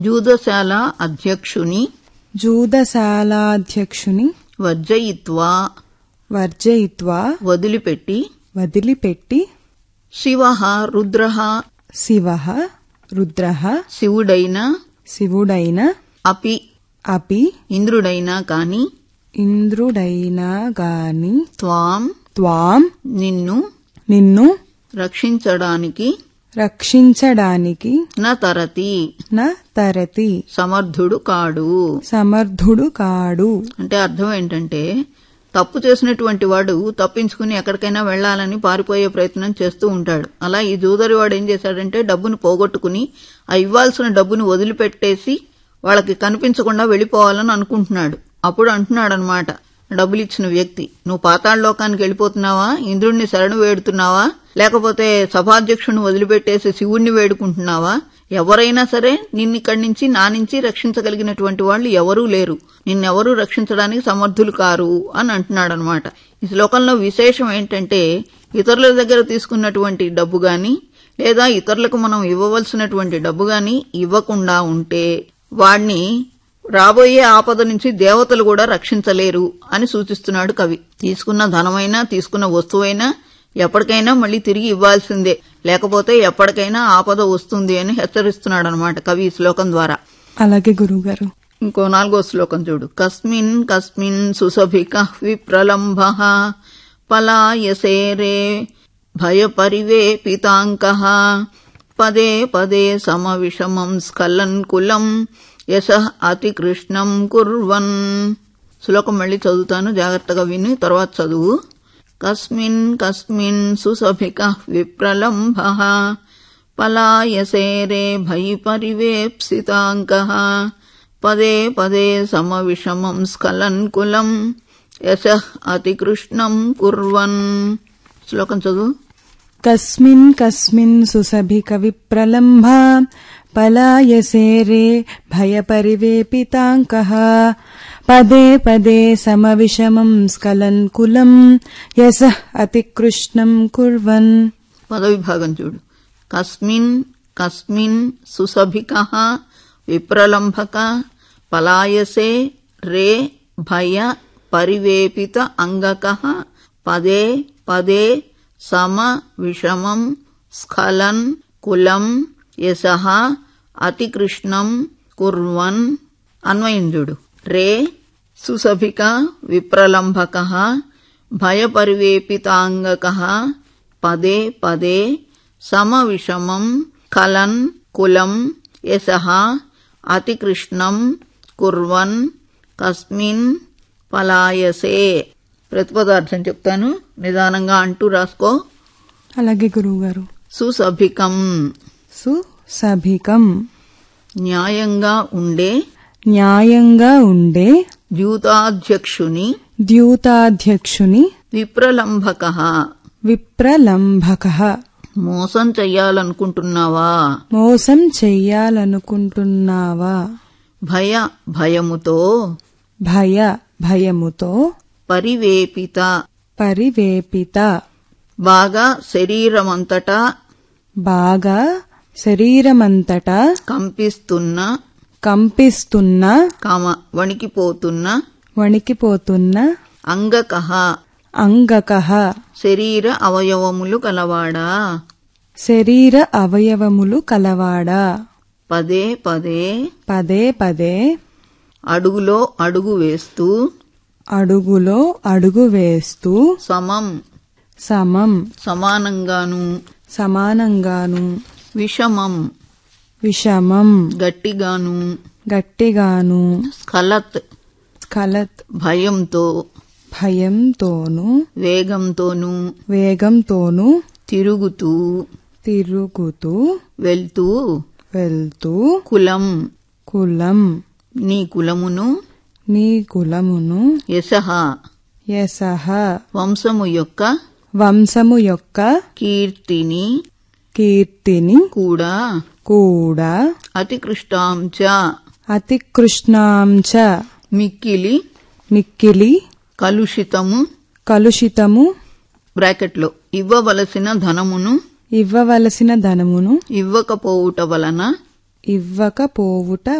జూదశాల అధ్యక్షుని జూదశాలాధ్యక్షుని వర్జయిత్వా వర్జయిత్వా వదిలిపెట్టి వదిలిపెట్టి శివ రుద్ర శివ రుద్ర శివుడైన శివుడైన అపి అపి ఇంద్రుడైనా కాని ఇంద్రుడైనా గాని త్వాం త్వాం నిన్ను నిన్ను రక్షించడానికి రక్షించడానికి న తరతి న తరతి సమర్థుడు కాడు సమర్థుడు కాడు అంటే అర్థం ఏంటంటే తప్పు చేసినటువంటి వాడు తప్పించుకుని ఎక్కడికైనా వెళ్లాలని పారిపోయే ప్రయత్నం చేస్తూ ఉంటాడు అలా ఈ జూదరి వాడు ఏం చేశాడంటే డబ్బును పోగొట్టుకుని ఆ ఇవ్వాల్సిన డబ్బును వదిలిపెట్టేసి వాళ్ళకి కనిపించకుండా వెళ్లిపోవాలని అనుకుంటున్నాడు అప్పుడు అంటున్నాడు అనమాట డబ్బులు ఇచ్చిన వ్యక్తి నువ్వు పాతాళ లోకానికి వెళ్ళిపోతున్నావా ఇంద్రుణ్ణి శరణు వేడుతున్నావా లేకపోతే సభాధ్యక్షుడిని వదిలిపెట్టేసి శివుణ్ణి వేడుకుంటున్నావా ఎవరైనా సరే నిన్ను ఇక్కడి నుంచి నా నుంచి రక్షించగలిగినటువంటి వాళ్ళు ఎవరూ లేరు నిన్నెవరూ రక్షించడానికి సమర్థులు కారు అని అంటున్నాడు అనమాట ఈ శ్లోకంలో విశేషం ఏంటంటే ఇతరుల దగ్గర తీసుకున్నటువంటి డబ్బు గాని లేదా ఇతరులకు మనం ఇవ్వవలసినటువంటి డబ్బు గాని ఇవ్వకుండా ఉంటే వాణ్ణి రాబోయే ఆపద నుంచి దేవతలు కూడా రక్షించలేరు అని సూచిస్తున్నాడు కవి తీసుకున్న ధనమైనా తీసుకున్న వస్తువైనా ఎప్పటికైనా మళ్ళీ తిరిగి ఇవ్వాల్సిందే లేకపోతే ఎప్పటికైనా ఆపద వస్తుంది అని హెచ్చరిస్తున్నాడు అనమాట కవి ఈ శ్లోకం ద్వారా అలాగే గురువుగారు ఇంకో నాలుగో శ్లోకం చూడు కస్మిన్ కస్మిన్ సుసభిక విప్రలంభ పలాయసేరే భయపరివేపితాంక పదే పదే సమవిషమం స్ఖలన్ కులం యశ అతికృష్ణం కుర్వన్ శ్లోకం మళ్ళీ చదువుతాను జాగ్రత్తగా విని తర్వాత చదువు కస్మిన్ కస్మిన్ సుసభిక విప్రలంభ పలాయసేరే భయపరివేప్సితాంక పదే పదే సమవిషమం స్ఖలన్ కులం యశ అతికృష్ణం కుర్వన్ శ్లోకం చదువు కస్మిన్ కస్మిన్ సుసభిక విప్రలంభ పలాయసేరే భయపరివేపితాంక పదే పదే సమవిషమం స్ఖలన్ కులం యశ అతికృష్ణం కుర్వన్ పదవిభాగం చూడు కస్మిన్ కస్మిన్ సుసభిక విప్రలంభక పలాయసే రే భయ పరివేపిత అంగక పదే పదే సమ విషమం స్ఖలన్ కులం యశ అతికృష్ణం కుర్వన్ అన్వయం చూడు రే సుసభిక విప్రలంభక భయపరివేపితాంగక పదే పదే సమవిషమం కలన్ కులం యశ అతికృష్ణం కుర్వన్ కస్మిన్ పలాయసే ప్రతిపదార్థం చెప్తాను నిదానంగా అంటూ రాసుకో అలాగే గురువుగారు సుసభికం సుసభికం న్యాయంగా ఉండే న్యాయంగా ఉండే ద్యూతాధ్యక్షుని ద్యూతాధ్యక్షుని విప్రలంభక విప్రలంభక మోసం చెయ్యాలనుకుంటున్నావా మోసం చెయ్యాలనుకుంటున్నావా భయ భయముతో భయ భయముతో పరివేపిత పరివేపిత బాగా శరీరమంతటా బాగా శరీరమంతటా కంపిస్తున్న కంపిస్తున్న కామ వణికిపోతున్న వణికిపోతున్న అంగకహ అంగక శరీర అవయవములు కలవాడా శరీర అవయవములు కలవాడా పదే పదే పదే పదే అడుగులో అడుగు వేస్తూ అడుగులో అడుగు వేస్తూ సమం సమం సమానంగాను సమానంగాను విషమం విషమం గట్టిగాను గట్టిగాను స్ఖలత్ స్ఖలత్ భయంతో భయంతోనూ వేగంతోనూ వేగంతోనూ తిరుగుతూ తిరుగుతూ వెళ్తూ వెళ్తూ కులం కులం నీ కులమును నీ కులమును యశః యసహ వంశము యొక్క వంశము యొక్క కీర్తిని కీర్తిని కూడా కూడా అతికృష్టాం చ అతికృష్ణాం చ మిక్కిలి మిక్కిలి కలుషితము కలుషితము బ్రాకెట్లో ఇవ్వవలసిన ధనమును ఇవ్వవలసిన ధనమును ఇవ్వకపోవుట వలన ఇవ్వకపోవుట